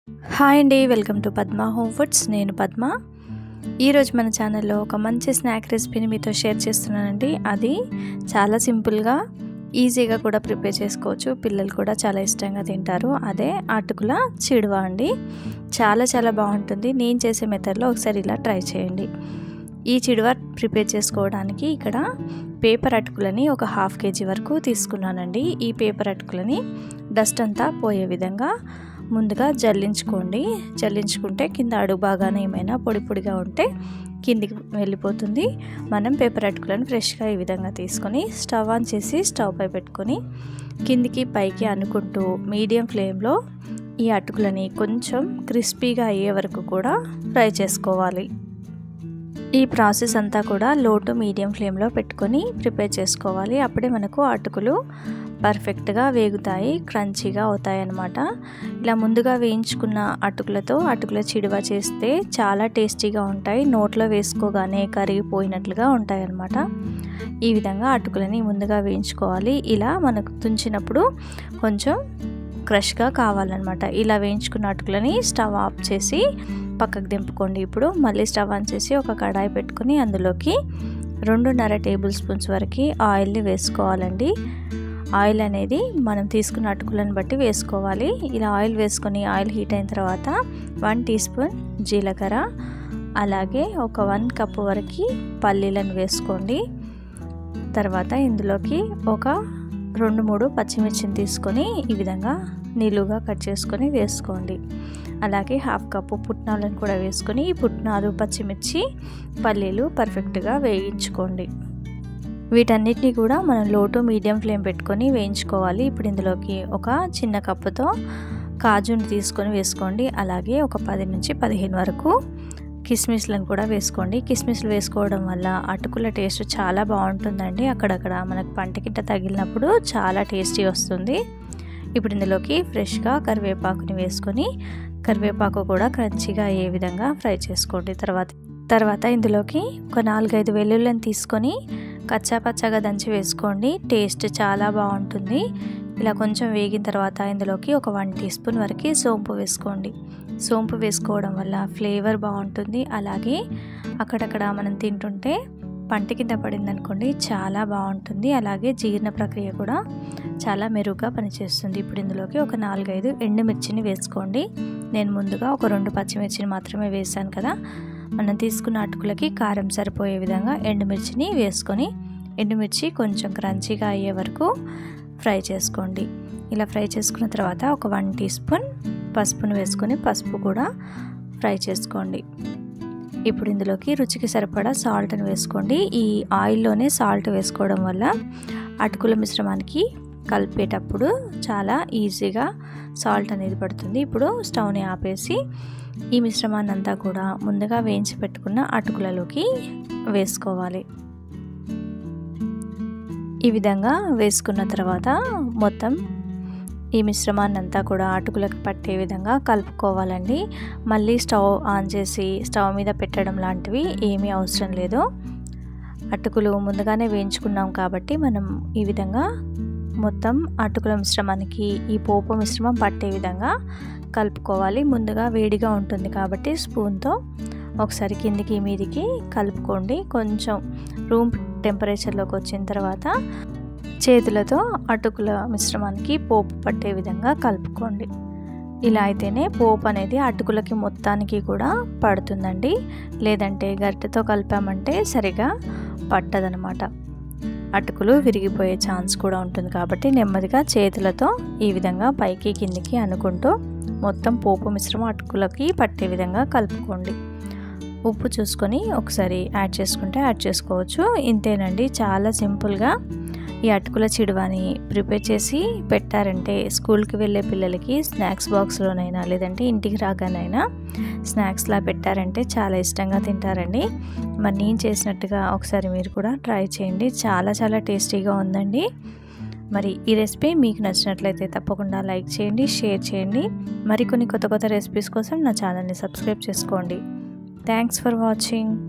hi అండి welcome to Padma home foods నేను పద్మ ఈరోజు మన ఛానల్లో ఒక మంచి స్నాక్ రెసిపీని మీతో షేర్ చేస్తున్నానండి అది చాలా సింపుల్గా ఈజీగా కూడా ప్రిపేర్ చేసుకోవచ్చు పిల్లలు కూడా చాలా ఇష్టంగా తింటారు అదే అటుకుల చిడువ అండి చాలా చాలా బాగుంటుంది నేను చేసే మెథడ్లో ఒకసారి ఇలా ట్రై చేయండి ఈ చిడువ ప్రిపేర్ చేసుకోవడానికి ఇక్కడ పేపర్ అటుకులని ఒక హాఫ్ కేజీ వరకు తీసుకున్నానండి ఈ పేపర్ అటుకులని డస్ట్ అంతా పోయే విధంగా ముందుగా జల్లించుకోండి జల్లించుకుంటే కింద అడుగు బాగానే ఏమైనా పొడి పొడిగా ఉంటే కిందికి వెళ్ళిపోతుంది మనం పేపర్ అటుకులను ఫ్రెష్గా ఈ విధంగా తీసుకొని స్టవ్ ఆన్ చేసి స్టవ్ పై పెట్టుకొని కిందికి పైకి అనుకుంటూ మీడియం ఫ్లేమ్లో ఈ అటుకులని కొంచెం క్రిస్పీగా అయ్యే వరకు కూడా ఫ్రై చేసుకోవాలి ఈ ప్రాసెస్ అంతా కూడా లో టు మీడియం ఫ్లేమ్లో పెట్టుకొని ప్రిపేర్ చేసుకోవాలి అప్పుడే మనకు అటుకులు పర్ఫెక్ట్గా వేగుతాయి క్రంచీగా అవుతాయి అన్నమాట ఇలా ముందుగా వేయించుకున్న అటుకులతో అటుకుల చిడువ చేస్తే చాలా టేస్టీగా ఉంటాయి నోట్లో వేసుకోగానే కరిగిపోయినట్లుగా ఉంటాయి అన్నమాట ఈ విధంగా అటుకులని ముందుగా వేయించుకోవాలి ఇలా మనకు తుంచినప్పుడు కొంచెం క్రష్గా కావాలన్నమాట ఇలా వేయించుకున్న అటుకులని స్టవ్ ఆఫ్ చేసి పక్కకు దింపుకోండి ఇప్పుడు మళ్ళీ స్టవ్ ఆన్ చేసి ఒక కడాయి పెట్టుకుని అందులోకి రెండున్నర టేబుల్ స్పూన్స్ వరకు ఆయిల్ని వేసుకోవాలండి ఆయిల్ అనేది మనం తీసుకున్న అటుకులను బట్టి వేసుకోవాలి ఇలా ఆయిల్ వేసుకొని ఆయిల్ హీట్ అయిన తర్వాత వన్ టీ స్పూన్ జీలకర్ర అలాగే ఒక వన్ కప్ వరకు పల్లీలను వేసుకోండి తర్వాత ఇందులోకి ఒక రెండు మూడు పచ్చిమిర్చిని తీసుకొని ఈ విధంగా నిలువుగా కట్ చేసుకొని వేసుకోండి అలాగే హాఫ్ కప్పు పుట్నాలను కూడా వేసుకొని ఈ పుట్నాలు పచ్చిమిర్చి పల్లీలు పర్ఫెక్ట్గా వేయించుకోండి వీటన్నిటిని కూడా మనం లో టు మీడియం ఫ్లేమ్ పెట్టుకొని వేయించుకోవాలి ఇప్పుడు ఇందులోకి ఒక చిన్న కప్పుతో కాజుని తీసుకొని వేసుకోండి అలాగే ఒక పది నుంచి పదిహేను వరకు కిస్మిస్లను కూడా వేసుకోండి కిస్మిస్లు వేసుకోవడం వల్ల అటుకుల టేస్ట్ చాలా బాగుంటుందండి అక్కడక్కడ మనకు పంటకింట తగిలినప్పుడు చాలా టేస్టీ వస్తుంది ఇప్పుడు ఇందులోకి ఫ్రెష్గా కరివేపాకుని వేసుకొని కరివేపాకు కూడా క్రంచిగా అయ్యే విధంగా ఫ్రై చేసుకోండి తర్వాత తర్వాత ఇందులోకి ఒక నాలుగైదు వెల్లుల్లిని తీసుకొని కచ్చా పచ్చగా దంచి వేసుకోండి టేస్ట్ చాలా బాగుంటుంది ఇలా కొంచెం వేగిన తర్వాత ఇందులోకి ఒక వన్ టీ స్పూన్ వరకు సోంపు వేసుకోండి సోంపు వేసుకోవడం వల్ల ఫ్లేవర్ బాగుంటుంది అలాగే అక్కడక్కడ మనం తింటుంటే పంట కింద పడింది అనుకోండి చాలా బాగుంటుంది అలాగే జీర్ణ ప్రక్రియ కూడా చాలా మెరుగ్గా పనిచేస్తుంది ఇప్పుడు ఇందులోకి ఒక నాలుగైదు ఎండుమిర్చిని వేసుకోండి నేను ముందుగా ఒక రెండు పచ్చిమిర్చిని మాత్రమే వేసాను కదా మనం తీసుకున్న అటుకులకి కారం సరిపోయే విధంగా ఎండుమిర్చిని వేసుకొని ఎండుమిర్చి కొంచెం క్రంచీగా అయ్యే వరకు ఫ్రై చేసుకోండి ఇలా ఫ్రై చేసుకున్న తర్వాత ఒక వన్ టీ స్పూన్ పసుపును వేసుకొని పసుపు కూడా ఫ్రై చేసుకోండి ఇప్పుడు ఇందులోకి రుచికి సరిపడా సాల్ట్ని వేసుకోండి ఈ ఆయిల్లోనే సాల్ట్ వేసుకోవడం వల్ల అటుకుల మిశ్రమానికి కలిపేటప్పుడు చాలా ఈజీగా సాల్ట్ అనేది పడుతుంది ఇప్పుడు స్టవ్ని ఆపేసి ఈ మిశ్రమాన్ని అంతా కూడా ముందుగా వేయించి పెట్టుకున్న అటుకులలోకి వేసుకోవాలి ఈ విధంగా వేసుకున్న తర్వాత మొత్తం ఈ మిశ్రమాన్ని అంతా కూడా అటుకులకు పట్టే విధంగా కలుపుకోవాలండి మళ్ళీ స్టవ్ ఆన్ చేసి స్టవ్ మీద పెట్టడం లాంటివి ఏమీ అవసరం లేదు అటుకులు ముందుగానే వేయించుకున్నాం కాబట్టి మనం ఈ విధంగా మొత్తం అటుకుల మిశ్రమానికి ఈ పోపు మిశ్రమం పట్టే విధంగా కలుపుకోవాలి ముందుగా వేడిగా ఉంటుంది కాబట్టి స్పూన్తో ఒకసారి కిందికి మీదికి కలుపుకోండి కొంచెం రూమ్ టెంపరేచర్లోకి వచ్చిన తర్వాత చేతులతో అటుకుల మిశ్రమానికి పోపు పట్టే విధంగా కలుపుకోండి ఇలా అయితేనే పోపు అనేది అటుకులకి మొత్తానికి కూడా పడుతుందండి లేదంటే గరిటెతో కలిపామంటే సరిగా పట్టదనమాట అటుకులు విరిగిపోయే ఛాన్స్ కూడా ఉంటుంది కాబట్టి నెమ్మదిగా చేతులతో ఈ విధంగా పైకి కిందికి అనుకుంటూ మొత్తం పోపు మిశ్రమం అటుకులకి పట్టే విధంగా కలుపుకోండి ఉప్పు చూసుకొని ఒకసారి యాడ్ చేసుకుంటే యాడ్ చేసుకోవచ్చు ఇంతేనండి చాలా సింపుల్గా ఈ అటుకుల చిడువాని ప్రిపేర్ చేసి పెట్టారంటే స్కూల్కి వెళ్ళే పిల్లలకి స్నాక్స్ బాక్స్లోనైనా లేదంటే ఇంటికి రాగానైనా స్నాక్స్లా పెట్టారంటే చాలా ఇష్టంగా తింటారండి మరి నేను చేసినట్టుగా ఒకసారి మీరు కూడా ట్రై చేయండి చాలా చాలా టేస్టీగా ఉందండి మరి ఈ రెసిపీ మీకు నచ్చినట్లయితే తప్పకుండా లైక్ చేయండి షేర్ చేయండి మరికొన్ని కొత్త కొత్త రెసిపీస్ కోసం నా ఛానల్ని సబ్స్క్రైబ్ చేసుకోండి థ్యాంక్స్ ఫర్ వాచింగ్